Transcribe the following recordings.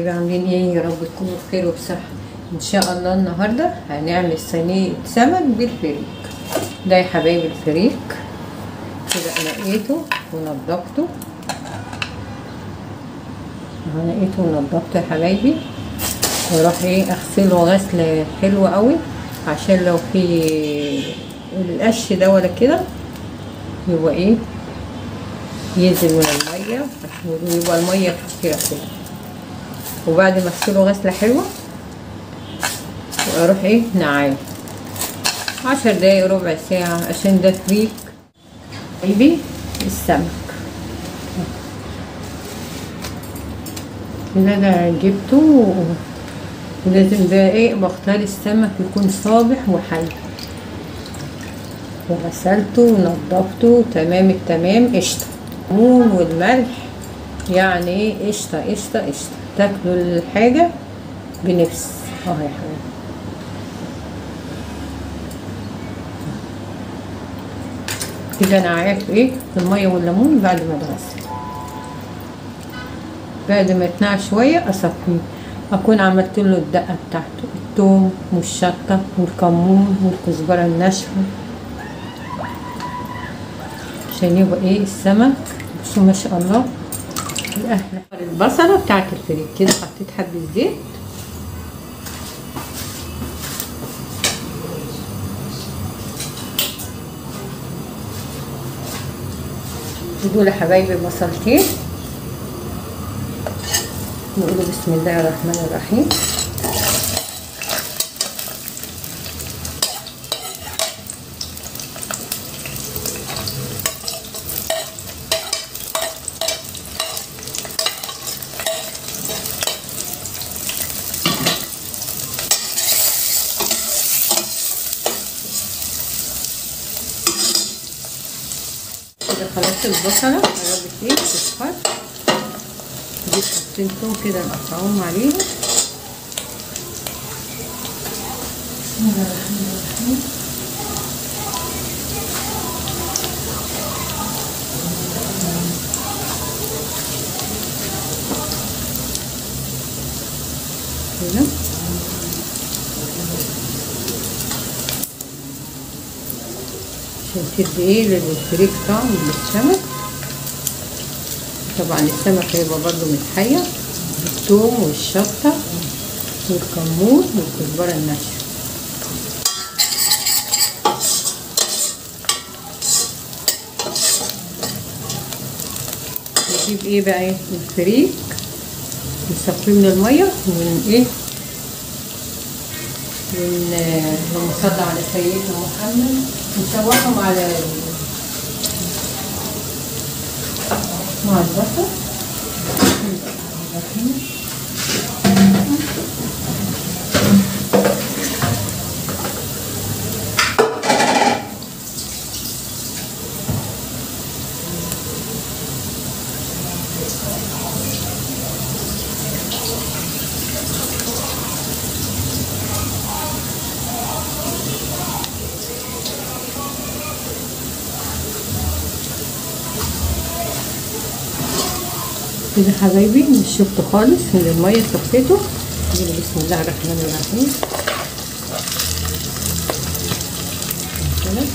حبايبي عاملين ايه يا رب تكونوا بخير وبصحة ان شاء الله النهاردة هنعمل صينية سمك بالفريك ده يا حبايبي الفريك كده نقيته ونضفته اهو نقيته ونضفته يا حبايبي واروح ايه اغسله غسلة حلوة قوي عشان لو في القش ده ولا كده يبقى ايه ينزل من المية ويبقى المية كتيرة كده وبعد ما اغسله غسلة حلوة واروح ايه نعاه عشر دقايق ربع ساعة عشان ده فريك حبيبي السمك كده انا جبته ولازم بقى ايه بختار السمك يكون صابح وحي وغسلته ونضفته تمام التمام قشطة الليمون والملح يعني ايه قشطة قشطة قشطة تاكلوا الحاجة بنفس اهو يا حبيبي كده انا عارف ايه المية والليمون بعد ما اتغسل بعد ما يتنقع شوية اصفيه اكون عملت له الدقة بتاعته التوم والشطة والكمون والكزبرة الناشفة عشان يبقى ايه السمك بصوا ما شاء الله الاحلى البصلة بتاعت الفريك كده حطيت حبة زيت دول يا حبايبي بصلتين نقول بسم الله الرحمن الرحيم كده خلصت البصلة قربت ايه تصفر جبت فصين توم كده نقطعهم عليهم بسم الله الرحمن الرحيم كده عشان تدي ايه للفريك طعم للسمك طبعا السمك هيبقى برضو متحير بالثوم والشطة والكمون والكزبرة الناشفة نجيب ايه بقى ايه الفريك نصفيه من المية ون ايه ون صلى على سيدنا محمد نشوحهم على مع البصل كده حبايبي مش شفته خالص من الميه صفيته بسم الله الرحمن الرحيم كده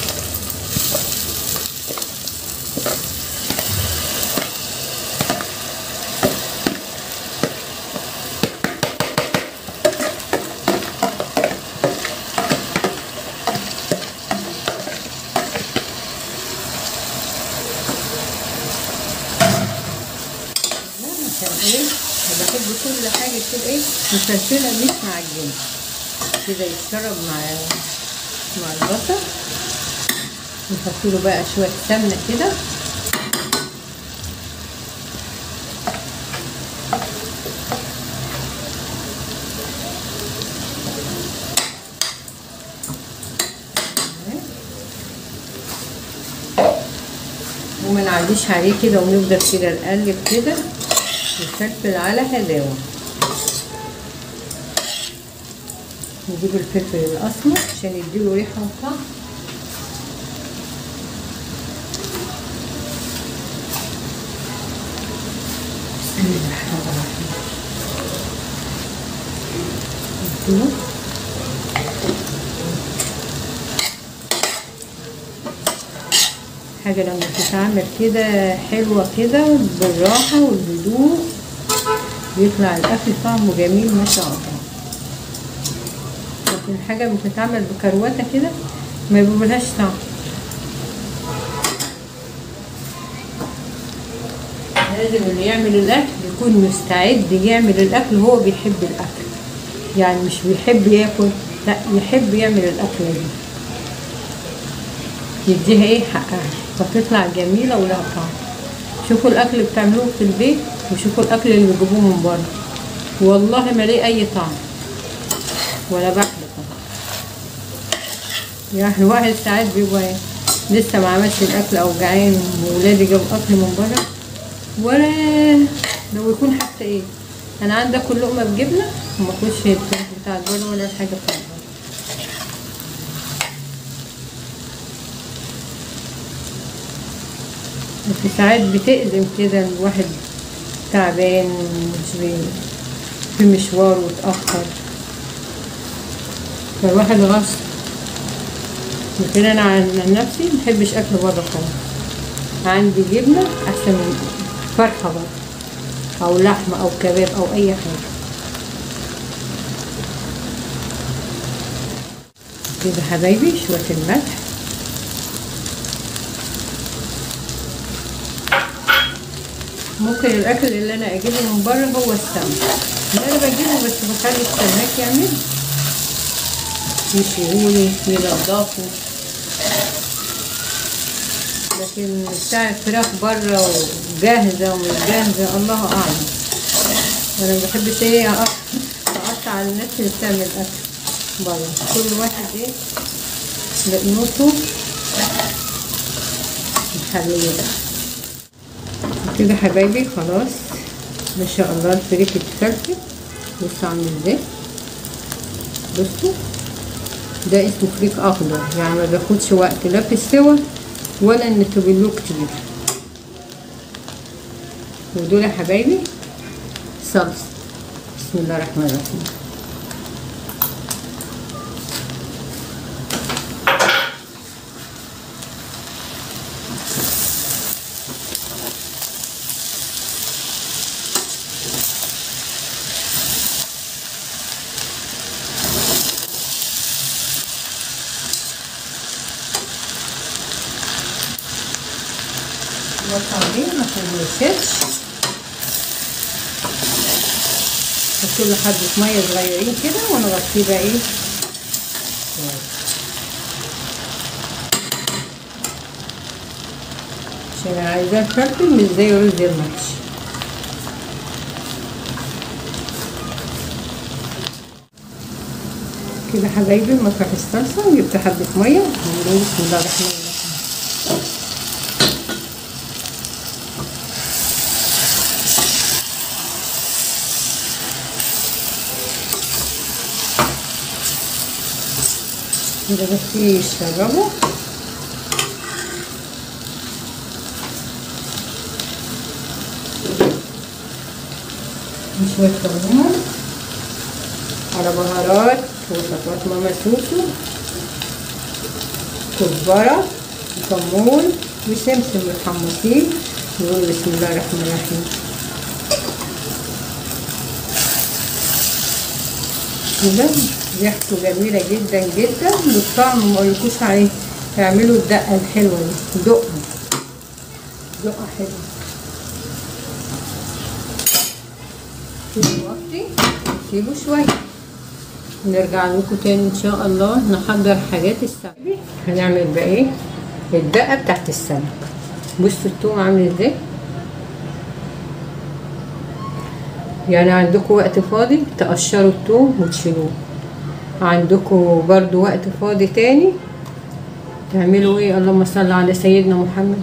عشان ايه بحب كل حاجه كده ايه مفلفله مش معجنه كده يتشرب مع مع البصل نحط له بقى شويه سمنه كده وما نعليش عليه كده ونفضل كده نقلب كده الفلفل على هداوة نجيب الفلفل الأسمر عشان يديله ريحة وطعم بسم الله الرحمن الرحيم اهو حاجة لما تتعمل كده حلوة كده بالراحة والهدوء بيطلع الأكل طعمه جميل ما شاء الله لكن الحاجة بتتعمل بكروتة كده ما بيبقالهاش طعم لازم اللي يعمل الأكل يكون مستعد يعمل الأكل هو بيحب الأكل يعني مش بيحب ياكل لا يحب يعمل الأكلة دي يديها ايه حقها فتطلع جميلة ولها طعم شوفوا الأكل اللي بتعملوه في البيت وشوفوا الأكل اللي بتجيبوه من بره والله ما ليه أي طعم ولا بحلى طبعا يعني الواحد ساعات بيبقى إيه، لسه ما عملش الأكل أو جعان وولادي جابوا أكل من بره ولا لو يكون حتى ايه انا عندي اكل لقمه بجبنه وما اكلش الفراخ بتاعت بره ولا الحاجه بتاعت بره وفي ساعات بتأزم كده الواحد تعبان مش بي في مشوار وتأخر فالواحد غصب لكن انا عن عن نفسي محبش اكل بره خالص عندي جبنة احسن من فرخة بره او لحمة او كباب او اي حاجة كده حبايبي شوية الملح ممكن الاكل اللي انا اجيبه من بره هو السمك اللي انا بجيبه بس بخلي السماك يعمل يشيهولي ينضفوا لكن بتاع الفراخ بره وجاهزة ومش جاهزة الله أعلم أنا ما بحبش إيه أقطع أقطع على الناس اللي بتعمل أكل بره كل واحد إيه لقنوته محلية كده حبايبي خلاص ما شاء الله الفريك اتفلفل بصوا عامل ازاي بصوا ده اسمه فريك اخضر يعني ما بياخدش وقت لا في السوا ولا ان تبلوه كتير ودول يا حبايبي صلصة بسم الله الرحمن الرحيم وطعمين ما تنسيش حط له حبة مية صغيرين كده ونغطيه بقى ايه عشان عايزاه مفلفل مش زي رز المحشي كده حبايبي مطرح الصلصة جبت حبة مية ونقول بسم الله الرحمن الرحيم كده بس يشربوا شوية كمون على بهارات وصفات ماما سوسو كزبرة وكمون وسمسم متحمصين نقول بسم الله الرحمن الرحيم كده ريحته جميلة جدا جدا والطعم ما يقولكوش عليه اعملوا الدقة الحلوة دي دقها دقة حلوة دلوقتي نسيبه شوية نرجع لكم تاني ان شاء الله نحضر حاجات السمك هنعمل بقى ايه الدقة بتاعت السمك بصوا التوم عامل ازاي يعني عندكم وقت فاضي تقشروا التوم وتشيلوه عندكم برضو وقت فاضي تاني تعملوا ايه اللهم صل على سيدنا محمد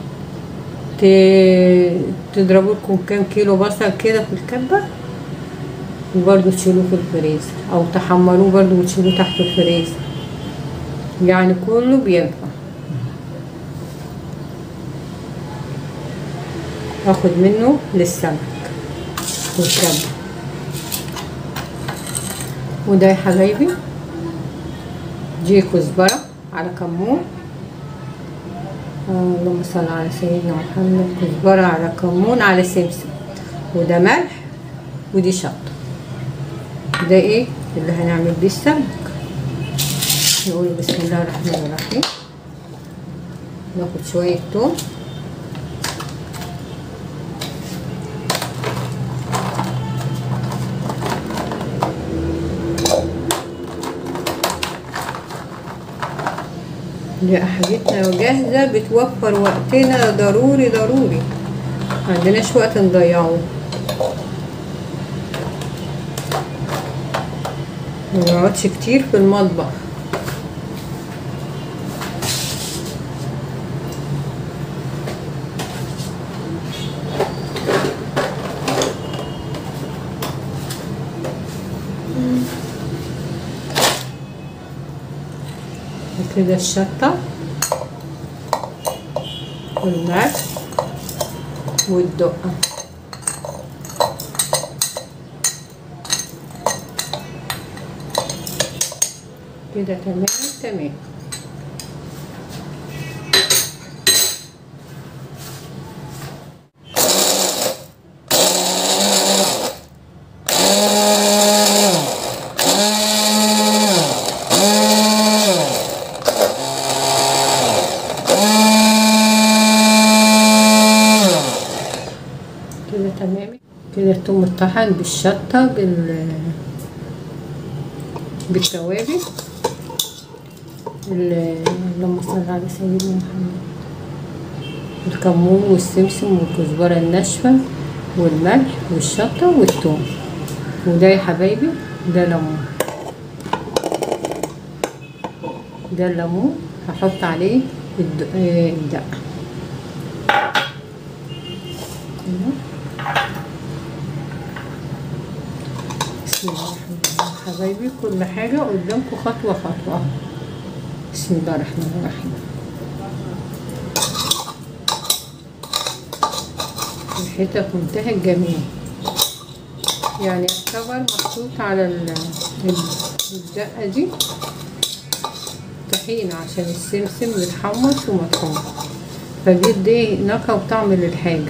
تضربوا لكم كام كيلو بصل كده في الكبة وبرضو تشيلوه في الفريزر او تحمروه برضو وتشيلوه تحت الفريزر يعني كله بينفع اخد منه للسمك والكبة وده يا حبايبي دي كزبرة على كمون آه، اللهم صل على سيدنا محمد كزبرة على كمون على سمسم وده ملح ودي شطة ده ايه اللي هنعمل بيه السمك نقول بسم الله الرحمن الرحيم ناخد شوية توم دي حاجتنا جاهزة بتوفر وقتنا ضروري ضروري معندناش وقت نضيعه منقعدش كتير في المطبخ كده الشطة والملح والدقة كده تمام تمام كده تمام كده الثوم اتطحن بالشطة بال بالتوابل ال- اللهم صل على سيدنا محمد الكمون والسمسم والكزبرة الناشفة والملح والشطة والثوم وده يا حبايبي ده ليمون ده الليمون هحط عليه الد- آه، الدقة كده. بسم الله الرحمن الرحيم حبايبي كل حاجة قدامكم خطوة خطوة بسم الله الرحمن الرحيم ريحتها في منتهى الجمال يعني يعتبر محطوط على ال- ال- الدقة دي طحينة عشان السمسم يتحمص ومطحون فبيدي نكهة وطعم للحاجة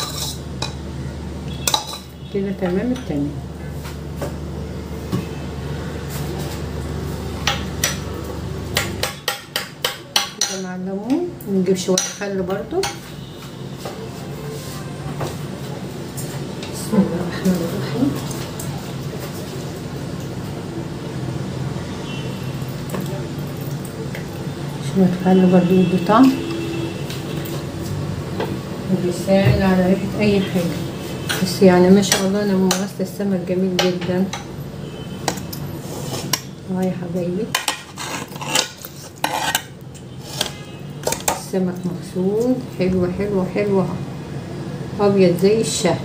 كده تمام التمام كده مع الليمون ونجيب شوية خل برضو بسم الله الرحمن الرحيم شوية خل برضو يدي طعم وبيساعد على ريحة أي حاجة بس يعني ما شاء الله أنا ممارسة السمك جميل جدا اه يا حبايبي السمك مغسول حلو حلو حلو أبيض زي الشهد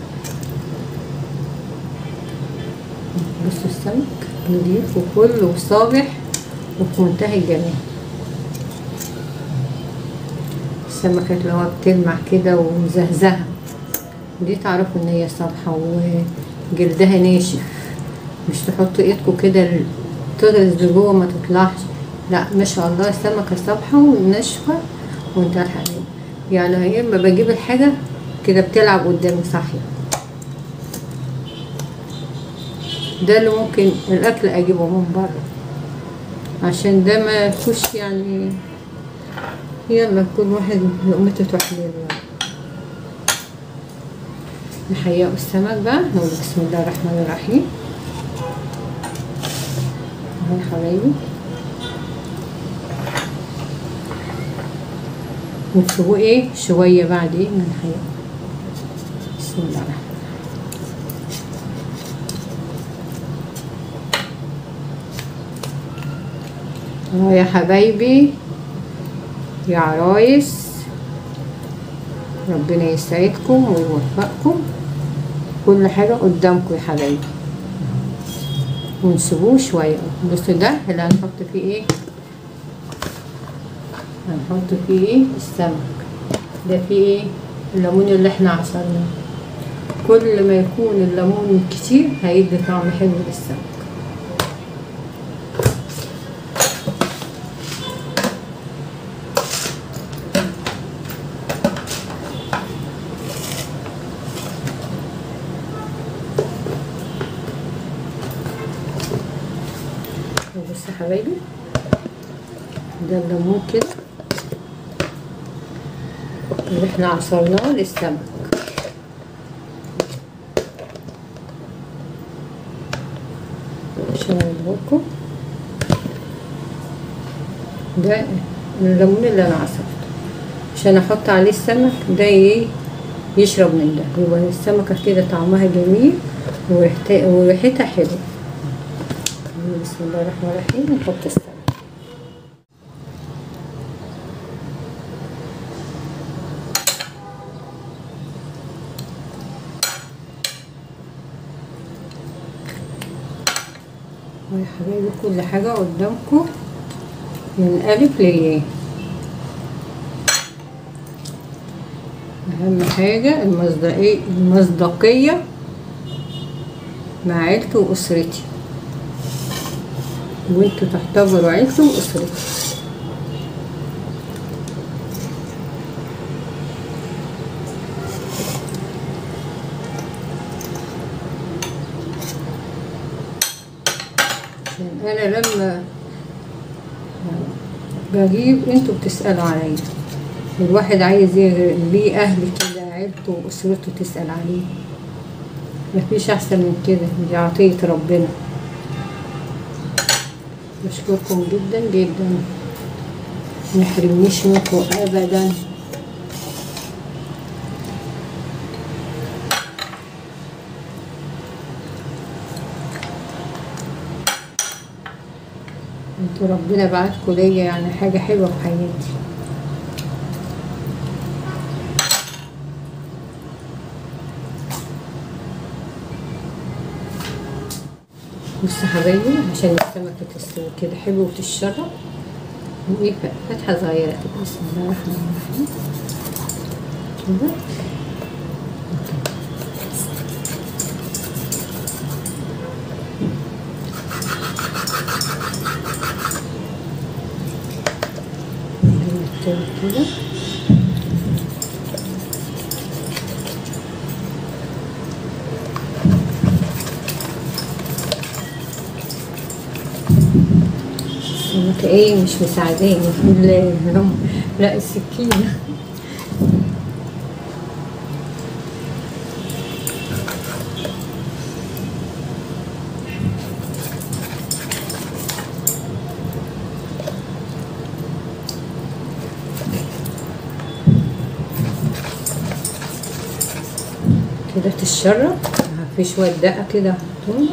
بصوا السمك نضيف وكله صابح وفي منتهى الجمال السمكة اللي هو بتلمع كده ومزهزهة دي تعرفوا ان هي صابحة وجلدها ناشف مش تحطوا ايدكم كده تغرز لجوه ما تطلعش لا ما شاء الله السمكة صابحة وناشفة وانتهى الحبيب يعني هي لما بجيب الحاجة كده بتلعب قدامي صاحية ده اللي ممكن الاكل اجيبه من بره عشان ده ما فيهوش يعني يلا كل واحد لقمته تحليل يعني نحيقوا السمك بقى نقول بسم الله الرحمن الرحيم اهو يا حبايبي ونسيبوه ايه شوية بعد ايه ما نحيقه بسم الله الرحمن اهو يا حبايبي يا عرايس ربنا يسعدكم ويوفقكم كل حاجة قدامكم يا حبايبي ونسيبوه شوية بصوا ده اللي هنحط فيه ايه هنحط فيه ايه السمك ده فيه ايه الليمون اللي احنا عصرناه كل ما يكون الليمون كتير هيدي طعم حلو للسمك حبايبي ده الليمون كده اللي احنا عصرناه للسمك عشان اوريكم ده الليمون اللي انا عصرته عشان احط عليه السمك ده ايه يشرب من ده يبقى السمكة كده طعمها جميل وريحتها وريحتها حلوة بسم الله الرحمن الرحيم نحط السمك يا حبايبي كل حاجة قدامكم من ألف لياء أهم حاجة المصداقية المصداقية مع عيلتي وأسرتي وانتوا تعتبروا عيلتي وأسرتي عشان أنا لما بجيب انتوا بتسألوا عليا الواحد عايز ليه أهل كده عيلته وأسرته تسأل عليه مفيش أحسن من كده دي عطية ربنا بشكركم جدا جدا محرمنيش منكم أبدا انتوا ربنا بعتكم ليا يعني حاجة حلوة في حياتي بصوا حبايبي عشان السمكة تستوي كده حلو وتتشرب وايه فتحة صغيرة كده بسم الله الرحمن الرحيم كده كده انت ايه مش مساعداني لا لا السكينة كده تتشرب في شوية دقة كده هحطهم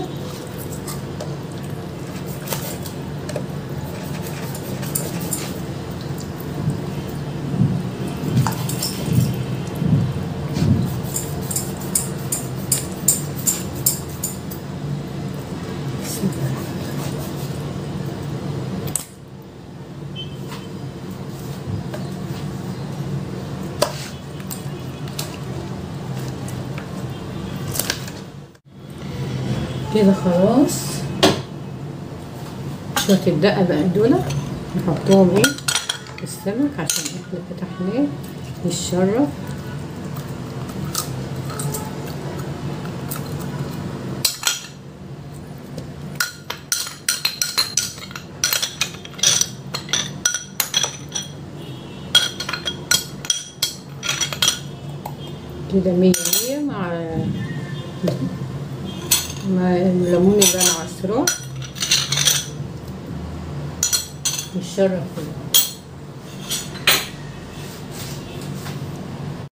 كده خلاص شوية الدقة بقى دول نحطهم ايه في السمك عشان احنا فتحناه يتشرب كده مية مية مع مع الليمون اللي انا عصراه يتشرب كله